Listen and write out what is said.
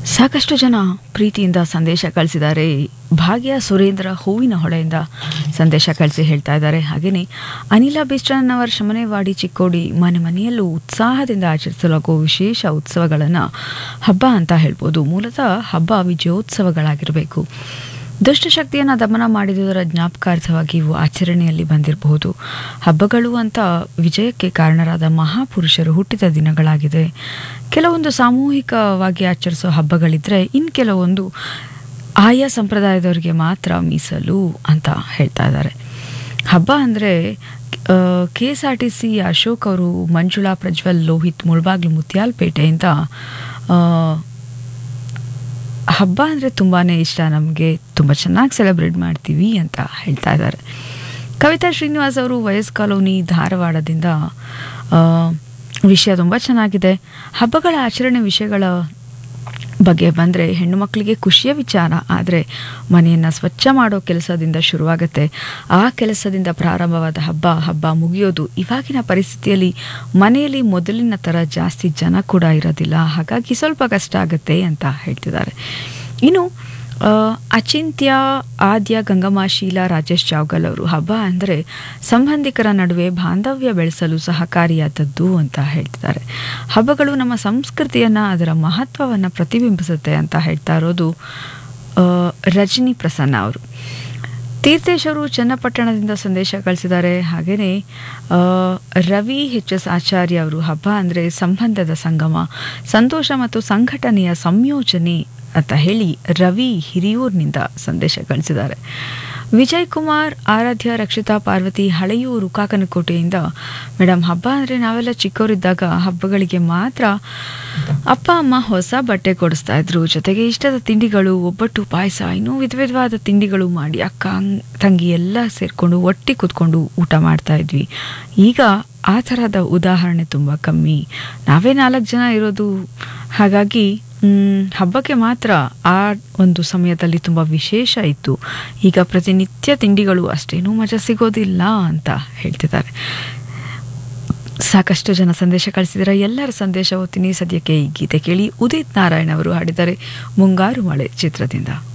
ಸಾಕಷ್ಟು ಜನ ಪ್ರೀತಿಯಿಂದ ಸಂದೇಶ ಕಳಿಸಿದ್ದಾರೆ ಭಾಗ್ಯ ಸುರೇಂದ್ರ ಹೂವಿನ ಹೊಳೆಯಿಂದ ಸಂದೇಶ ಕಳಿಸಿ ಹೇಳ್ತಾ ಇದ್ದಾರೆ ಹಾಗೆಯೇ ಅನಿಲ ಬಿಸ್ಟನ್ನವರ ಶಮನೆವಾಡಿ ಚಿಕ್ಕೋಡಿ ಮನೆ ಮನೆಯಲ್ಲೂ ಉತ್ಸಾಹದಿಂದ ಆಚರಿಸಲಾಗುವ ವಿಶೇಷ ಉತ್ಸವಗಳನ್ನು ಹಬ್ಬ ಅಂತ ಹೇಳ್ಬೋದು ಮೂಲತಃ ಹಬ್ಬ ವಿಜಯೋತ್ಸವಗಳಾಗಿರಬೇಕು ದುಷ್ಟಶಕ್ತಿಯನ್ನು ದಮನ ಮಾಡಿದುದರ ಜ್ಞಾಪಕಾರ್ಥವಾಗಿ ಇವು ಆಚರಣೆಯಲ್ಲಿ ಬಂದಿರಬಹುದು ಹಬ್ಬಗಳು ಅಂತ ವಿಜಯಕ್ಕೆ ಕಾರಣರಾದ ಮಹಾಪುರುಷರು ಹುಟ್ಟಿದ ದಿನಗಳಾಗಿದೆ ಕೆಲವೊಂದು ಸಾಮೂಹಿಕವಾಗಿ ಆಚರಿಸೋ ಹಬ್ಬಗಳಿದ್ರೆ ಇನ್ನು ಕೆಲವೊಂದು ಆಯಾ ಸಂಪ್ರದಾಯದವರಿಗೆ ಮಾತ್ರ ಮೀಸಲು ಅಂತ ಹೇಳ್ತಾ ಇದ್ದಾರೆ ಹಬ್ಬ ಅಂದರೆ K S R T C Ashok ಅವರು ಮಂಜುಳಾ ಪ್ರಜ್ವಲ್ ಲೋಹಿತ್ ಮುಳ್ಬಾಗ್ಲು ಮುತ್ಯಾಲ್ಪೇಟೆಯಿಂದ ಆ, ಹಬ್ಬ ಅಂದರೆ ತುಂಬಾ ಇಷ್ಟ ನಮಗೆ ತುಂಬ ಚೆನ್ನಾಗಿ ಸೆಲೆಬ್ರೇಟ್ ಮಾಡ್ತೀವಿ ಅಂತ ಹೇಳ್ತಾ ಇದ್ದಾರೆ ಕವಿತಾ ಶ್ರೀನಿವಾಸ್ ಅವರು ವಯಸ್ ಕಾಲೋನಿ ಧಾರವಾಡದಿಂದ ಆ, ವಿಷಯ ತುಂಬ ಚೆನ್ನಾಗಿದೆ ಹಬ್ಬಗಳ ಆಚರಣೆ ವಿಷಯಗಳ ಬಗ್ಗೆ ಬಂದರೆ ಹೆಣ್ಣು ಮಕ್ಕಳಿಗೆ ಖುಷಿಯ ವಿಚಾರ ಆದರೆ ಮನೆಯನ್ನು ಸ್ವಚ್ಛ ಮಾಡೋ ಕೆಲಸದಿಂದ ಶುರುವಾಗುತ್ತೆ ಆ ಕೆಲಸದಿಂದ ಪ್ರಾರಂಭವಾದ ಹಬ್ಬ ಹಬ್ಬ ಮುಗಿಯೋದು ಇವಾಗಿನ ಪರಿಸ್ಥಿತಿಯಲ್ಲಿ ಮನೆಯಲ್ಲಿ ಮೊದಲಿನ ಥರ ಜಾಸ್ತಿ ಜನ ಕೂಡ ಇರೋದಿಲ್ಲ ಹಾಗಾಗಿ ಸ್ವಲ್ಪ ಕಷ್ಟ ಆಗುತ್ತೆ ಅಂತ ಹೇಳ್ತಿದ್ದಾರೆ ಇನ್ನು ಆ, ಅಚಿಂತ್ಯ ಆದ್ಯ ಗಂಗಮ್ಮ ಶೀಲಾ ರಾಜೇಶ್ ಜಾವ್ಗಲ್ ಅವರು ಹಬ್ಬ ಅಂದರೆ ಸಂಬಂಧಿಕರ ನಡುವೆ ಬಾಂಧವ್ಯ ಬೆಳೆಸಲು ಸಹಕಾರಿಯಾದದ್ದು ಅಂತ ಹೇಳ್ತಿದ್ದಾರೆ ಹಬ್ಬಗಳು ನಮ್ಮ ಸಂಸ್ಕೃತಿಯನ್ನು ಅದರ ಮಹತ್ವವನ್ನು ಪ್ರತಿಬಿಂಬಿಸುತ್ತೆ ಅಂತ ಹೇಳ್ತಾ ಇರೋದು ಆ, ರಜನಿ ಪ್ರಸನ್ನ ಅವರು ತೀರ್ಥೇಶ್ ಅವರು ಚನ್ನಪಟ್ಟಣದಿಂದ ಸಂದೇಶ ಕಳಿಸಿದ್ದಾರೆ ಹಾಗೆಯೇ ಆ, ರವಿ ಎಚ್ ಎಸ್ ಆಚಾರ್ಯ ಅವರು ಹಬ್ಬ ಅಂದರೆ ಸಂಬಂಧದ ಸಂಗಮ ಸಂತೋಷ ಮತ್ತು ಸಂಘಟನೆಯ ಸಂಯೋಜನೆ ಅಂತ ಹೇಳಿ ರವಿ ಹಿರಿಯೂರಿನಿಂದ ಸಂದೇಶ ಕಳಿಸಿದ್ದಾರೆ ವಿಜಯ್ ಕುಮಾರ್ ಆರಾಧ್ಯ ರಕ್ಷಿತಾ ಪಾರ್ವತಿ ಹಳೆಯೂರು ಕಾಕನಕೋಟೆಯಿಂದ ಮೇಡಮ್ ಹಬ್ಬ ಅಂದರೆ ನಾವೆಲ್ಲ ಚಿಕ್ಕವರಿದ್ದಾಗ ಹಬ್ಬಗಳಿಗೆ ಮಾತ್ರ ಅಪ್ಪ ಅಮ್ಮ ಹೊಸ ಬಟ್ಟೆ ಕೊಡಿಸ್ತಾ ಇದ್ರು ಜೊತೆಗೆ ಇಷ್ಟದ ತಿಂಡಿಗಳು ಒಬ್ಬಟ್ಟು ಪಾಯಸ ಇನ್ನೂ ವಿಧ ವಿಧವಾದ ತಿಂಡಿಗಳು ಮಾಡಿ ಅಕ್ಕ ಅಂಗ್- ತಂಗಿ ಎಲ್ಲ ಸೇರಿಕೊಂಡು ಒಟ್ಟಿ ಕೂತ್ಕೊಂಡು ಊಟ ಮಾಡ್ತಾ ಇದ್ವಿ ಈಗ ಆ ಥರದ ಉದಾಹರಣೆ ತುಂಬ ಕಮ್ಮಿ ನಾವೇ ನಾಲ್ಕು ಜನ ಇರೋದು ಹಾಗಾಗಿ ಮ್, ಹಬ್ಬಕ್ಕೆ ಮಾತ್ರ ಆ ಒಂದು ಸಮಯದಲ್ಲಿ ತುಂಬ ವಿಶೇಷ ಇತ್ತು ಈಗ ಪ್ರತಿನಿತ್ಯ ತಿಂಡಿಗಳು ಅಷ್ಟೇನೂ ಮಜಾ ಸಿಗೋದಿಲ್ಲ ಅಂತ ಹೇಳ್ತಿದ್ದಾರೆ ಸಾಕಷ್ಟು ಜನ ಸಂದೇಶ ಕಳಿಸಿದರೆ ಎಲ್ಲರ ಸಂದೇಶ ಓದ್ತೀನಿ ಸದ್ಯಕ್ಕೆ ಈ ಗೀತೆ ಕೇಳಿ ಉದಿತ್ ನಾರಾಯಣ್ ಅವರು ಹಾಡಿದ್ದಾರೆ ಮುಂಗಾರು ಮಳೆ ಚಿತ್ರದಿಂದ